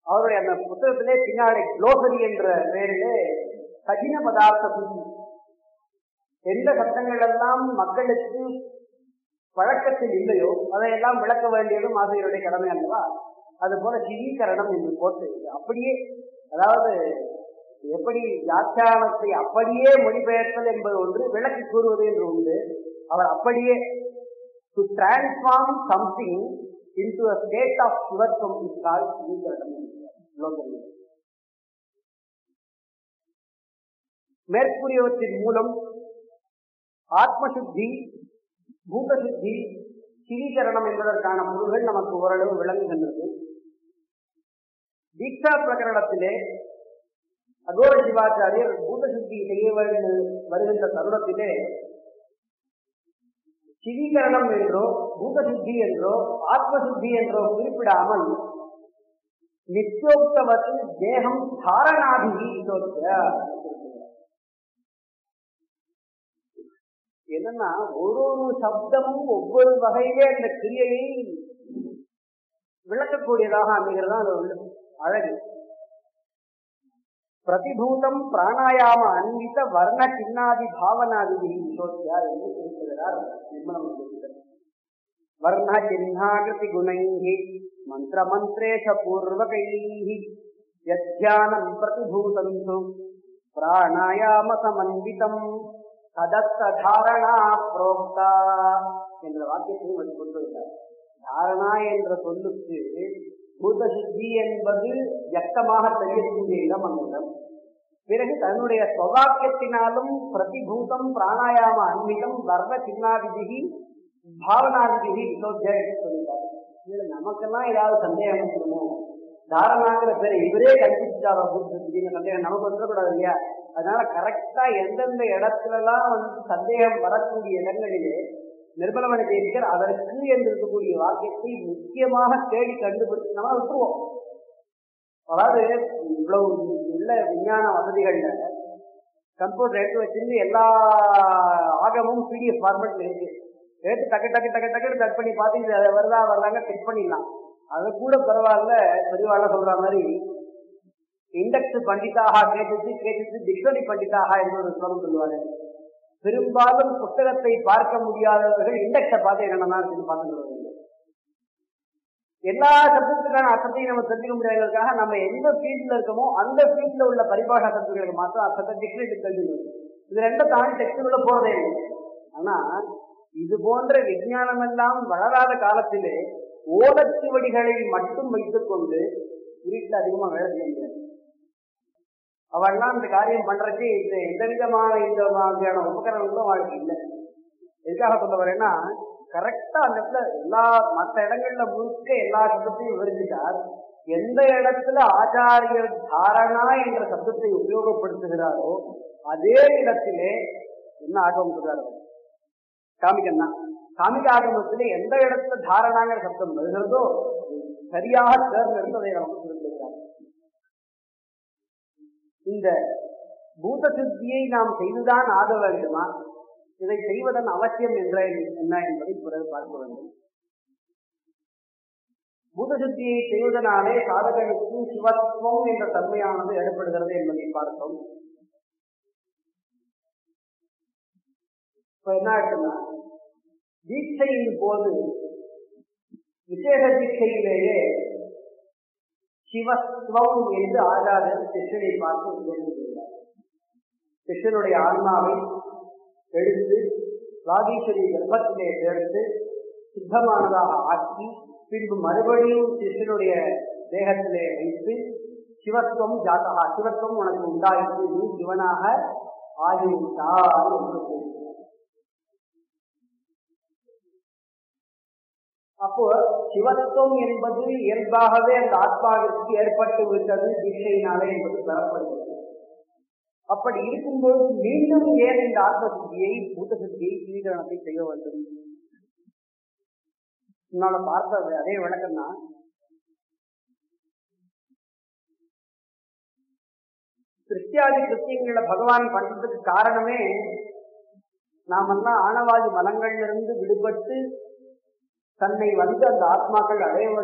அவருடைய அந்த புத்தகத்திலே பின்னாடி குளோசரி என்ற பெயரிலே கடின பதார்த்த புத்தி எந்த சட்டங்கள் எல்லாம் மக்களுக்கு பழக்கத்தில் இல்லையோ அதையெல்லாம் விளக்க வேண்டியதும் ஆசிரியருடைய கடமை அல்லவா அது போல சிவீகரணம் என்று போட்டு அப்படியே அதாவது எப்படி வியாக்கியானத்தை அப்படியே மொழிபெயர்த்தல் என்பது ஒன்று விளக்கி கூறுவது என்று உண்டு அவர் அப்படியே to transform something into a state of சிவத்துவம் இஸ் கால் சிவீகரணம் என்கிறார் மேற்கூறியவற்றின் மூலம் ஆத்மசுத்தி பூதசுத்தி சிவீகரணம் என்பதற்கான பொருள்கள் நமக்கு ஓரளவு விளங்குகின்றது தீட்சா பிரகரணத்திலே அகோர சிவாச்சாரியர் பூதசுத்தி செய்ய வேண்டும் வருகின்ற தருணத்திலே சிவீகரணம் என்றோ பூதசுத்தி என்றோ ஆத்மசுத்தி என்றோ குறிப்பிடாமல் நித்தியோக்தவத்து தேகம் தாரணாதிகி என்னன்னா ஒரு ஒரு சப்தமும் ஒவ்வொரு வகையிலே அந்த கிரியையை விளக்கக்கூடியதாக அமைகிறதா அது உள்ள அழகு பிரதிபூதம் பிராணாயாம அன்வித வர்ண சின்னாதி பாவனாதி விசோத்தியா என்று குறிப்பிடுகிறார் நிர்மலம் வர்ண சின்னாகிருதி குணைஹி மந்திர மந்திரேஷ பூர்வகைஹி யத்யானம் பிரதிபூதம் து பிராணாயாம சமன்விதம் ததத்த தாரணா புரோக்தா என்ற வாக்கியத்தையும் அவர் கொண்டுள்ளார் தாரணா என்ற சொல்லுக்கு பூத சுத்தி என்பது வியக்தமாக தெரியக்கூடிய இடம் அந்த இடம் பிறகு தன்னுடைய ஸ்வவாக்கியத்தினாலும் பிரதிபூதம் பிராணாயாம அன்மிதம் வர்ண சின்னாதிபிகி பாவனாதிபிகி விசோத்தியா என்று சொல்லிட்டார் இதுல நமக்கெல்லாம் ஏதாவது சந்தேகம் இருக்கணுமோ தாரணாங்கிற பேரை இவரே கல்பிச்சுட்டாரோ அப்படின்னு சந்தேகம் நமக்கு வந்துடக்கூடாது இல்லையா அதனால கரெக்டா எந்தெந்த இடத்துல எல்லாம் வந்து சந்தேகம் வரக்கூடிய இடங்களிலே நிர்மலமணி தேசிகர் அதற்கு என்று இருக்கக்கூடிய வாக்கியத்தை முக்கியமாக தேடி கண்டுபிடிச்சு நம்ம விட்டுருவோம் அதாவது இவ்வளவு உள்ள விஞ்ஞான வசதிகள்ல கம்ப்யூட்டர் எடுத்து வச்சிருந்து எல்லா ஆகமும் பிடிஎஃப் ஃபார்மேட்ல இருக்கு எடுத்து டக்கு டக்கு டக்கு டக்கு கட் பண்ணி பார்த்து இது வருதா வரலாங்க செக் பண்ணிடலாம் அது கூட பரவாயில்ல பெரியவாழ சொல்ற மாதிரி இண்டெக்ஸ் பண்டிதாக கேட்டுச்சு கேட்டுச்சு டிக்ஷனரி பண்டிதாக என்று ஒரு ஸ்லோகம் சொல்லுவாரு பெரும்பாலும் புத்தகத்தை பார்க்க முடியாதவர்கள் இண்டெக்ஸை பார்த்து என்னென்ன இருக்குன்னு பார்த்துட்டு எல்லா சப்தத்துக்கான அர்த்தத்தையும் நம்ம தெரிஞ்சுக்க முடியாததுக்காக நம்ம எந்த ஃபீல்ட்ல இருக்கோமோ அந்த ஃபீல்ட்ல உள்ள பரிபாஷா சப்தங்களுக்கு மாத்திரம் அர்த்தத்தை டிக்ஷனரி தெரிஞ்சுக்கணும் இது ரெண்டும் தாண்டி டெக்ஸ்டுக்குள்ள போறதே இல்லை ஆனா இது போன்ற விஞ்ஞானம் எல்லாம் வளராத காலத்திலே ஓலச்சுவடிகளை மட்டும் வைத்துக் கொண்டு வீட்டுல அதிகமா வேலை செய்ய முடியாது அவெல்லாம் இந்த காரியம் பண்றதுக்கு இந்த எந்த விதமான இந்த மாதிரியான உபகரணங்களும் வாழ்க்கை இல்லை எதுக்காக சொல்ல வரேன்னா கரெக்டா அந்த இடத்துல எல்லா மற்ற இடங்கள்ல முழுக்க எல்லா சப்தத்தையும் விவரிச்சுட்டார் எந்த இடத்துல ஆச்சாரியர் தாரணா என்ற சப்தத்தை உபயோகப்படுத்துகிறாரோ அதே இடத்திலே என்ன ஆகமம் சொல்றாரு காமிக்கன்னா காமிக ஆகமத்திலே எந்த இடத்துல தாரணாங்கிற சப்தம் வருகிறதோ சரியாக தேர்ந்தெடுத்து அதை நமக்கு குறிப்பிடுகிறார் இந்த பூத சித்தியை நாம் செய்துதான் ஆக வேண்டுமா இதை செய்வதன் அவசியம் என்ற என்ன என்பதை பிறகு பார்க்க வேண்டும் பூத சித்தியை செய்வதனாலே சாதகனுக்கு சிவத்துவம் என்ற தன்மையானது ஏற்படுகிறது என்பதை பார்த்தோம் இப்ப என்ன ஆச்சுன்னா தீட்சையின் போது விசேஷ தீட்சையிலேயே சிவஸ்வம் என்று ஆச்சாரியர் சிஷ்யனை பார்த்து உபதேசிக்கிறார் சிஷ்யனுடைய ஆன்மாவை எடுத்து ராகீஸ்வரி கர்ப்பத்திலே சேர்த்து சுத்தமானதாக ஆக்கி பின்பு மறுபடியும் சிஷ்யனுடைய தேகத்திலே வைத்து சிவத்துவம் ஜாத்தகா சிவத்துவம் உனக்கு உண்டாயிற்று நீ சிவனாக ஆகிவிட்டார் என்று அப்போ சிவத்துவம் என்பது இயல்பாகவே அந்த ஆத்மாவிற்கு ஏற்பட்டு விட்டது தீட்சையினாலே என்பது பெறப்படுகிறது அப்படி இருக்கும்போது மீண்டும் ஏன் இந்த ஆத்ம சித்தியை பூத்த சித்தியை சீகரணத்தை செய்ய வேண்டும் முன்னால பார்த்தது அதே விளக்கம் தான் கிறிஸ்டியாதி கிருத்தியங்களை பகவான் பண்றதுக்கு காரணமே நாமெல்லாம் ஆணவாதி மலங்கள்ல இருந்து விடுபட்டு தன்னை வந்து அந்த ஆத்மாக்கள் அடைய